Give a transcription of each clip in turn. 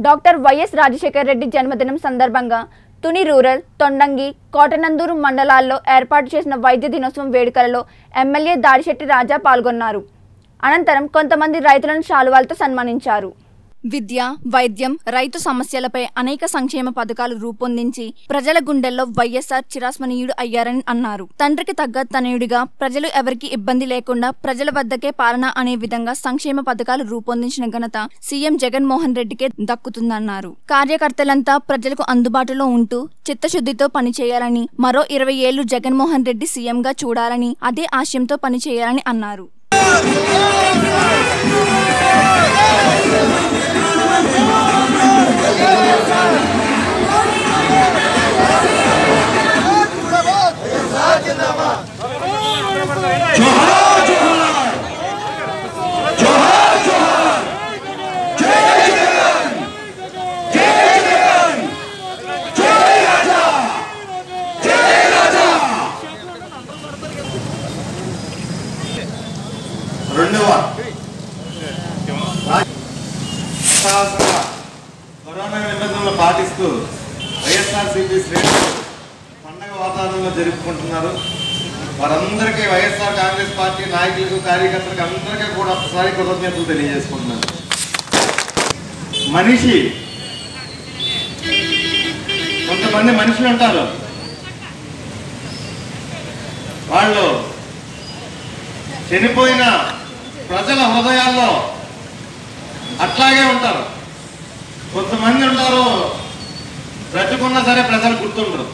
Doctor YS Rajasekhara Reddy జన్మదినం సందర్భంగా Tuni rural Tondangi Kotananduru మండలాల్లో ఏర్పాటు చేసిన వైద్య దినోత్సవం వేడుకలలో ఎమ్మెల్యే దాడిశెట్టి రాజా పాల్గొన్నారు అనంతరం కొంతమంది రైతులను శాలువాలతో సన్మానించారు విద్య వైద్యం రైతు సమస్యలపై అనేక సంక్షేమ పథకాలు రూపొందించి ప్రజల గుండెల్లో వైఎస్ఆర్ చిరాస్మనీయుడు అయ్యారని అన్నారు తండ్రికి తగ్గ తనయుడిగా ప్రజలు ఎవరికి ఇబ్బంది లేకుండా ప్రజల వద్దకే పాలన అనే విధంగా సంక్షేమ పథకాలు రూపొందించిన ఘనత సీఎం జగన్మోహన్ రెడ్డికే దక్కుతుందన్నారు కార్యకర్తలంతా ప్రజలకు అందుబాటులో ఉంటూ చిత్తశుద్ధితో పనిచేయాలని మరో ఇరవై ఏళ్లు జగన్మోహన్ రెడ్డి సీఎంగా చూడాలని అదే ఆశయంతో పనిచేయాలని అన్నారు రెండవ అత్యవసర కరోనా నిబంధనలు పాటిస్తూ వైఎస్ఆర్సీపీ శ్రేణులు పండగ వాతావరణంలో జరుపుకుంటున్నారు వారందరికీ వైఎస్ఆర్ కాంగ్రెస్ పార్టీ నాయకులకు కార్యకర్తలకు అందరికీ కూడా ఒకసారి కృతజ్ఞతలు తెలియజేసుకుంటున్నాను మనిషి కొంతమంది మనుషులు ఉంటారు వాళ్ళు చనిపోయిన ప్రజల హృదయాల్లో అట్లాగే ఉంటారు కొంతమంది ఉంటారు బ్రతుకున్నా సరే ప్రజలు గుర్తుండరు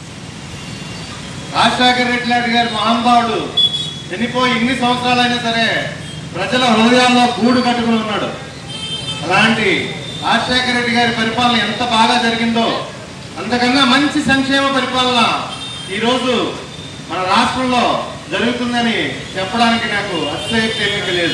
రాజశేఖర రెడ్డి లాంటి గారి మహానుభావుడు చనిపోయి ఇన్ని సంవత్సరాలైనా సరే ప్రజల హృదయాల్లో గూడు కట్టుకుని ఉన్నాడు అలాంటి రాజశేఖర రెడ్డి గారి పరిపాలన ఎంత బాగా జరిగిందో అంతకన్నా మంచి సంక్షేమ పరిపాలన ఈరోజు మన రాష్ట్రంలో జరుగుతుందని చెప్పడానికి నాకు అతిశయక్తి ఏమీ లేదు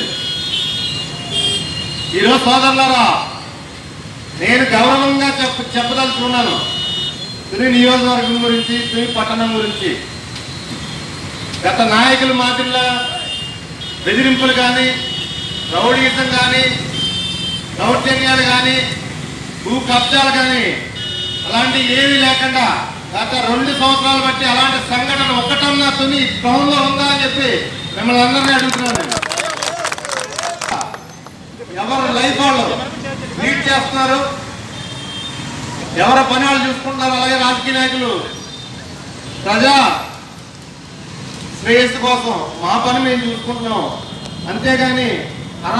ఈరోజు సోదరులారా నేను గౌరవంగా చెప్ప చెప్పదలుచుకున్నాను తుని నియోజకవర్గం గురించి తుని పట్టణం గురించి గత నాయకుల మాదిరిలా బెదిరింపులు కానీ రౌడీయిజం కానీ దౌర్జన్యాలు కానీ భూ కబ్జాలు కానీ అలాంటి ఏమీ లేకుండా గత రెండు సంవత్సరాలు బట్టి అలాంటి సంఘటన ఒక్కటన్నా తుని టౌన్లో ఉందా అని చెప్పి మిమ్మల్ని అందరినీ అడుగుతున్నాను నేను. ఎవరు లైఫ్ వాళ్ళు లీడ్ చేస్తున్నారు ఎవరి పని వాళ్ళు చూసుకుంటున్నారు అలాగే రాజకీయ నాయకులు ప్రజా శ్రేయస్సు కోసం మా పని మేము చూసుకుంటున్నాం అంతేగాని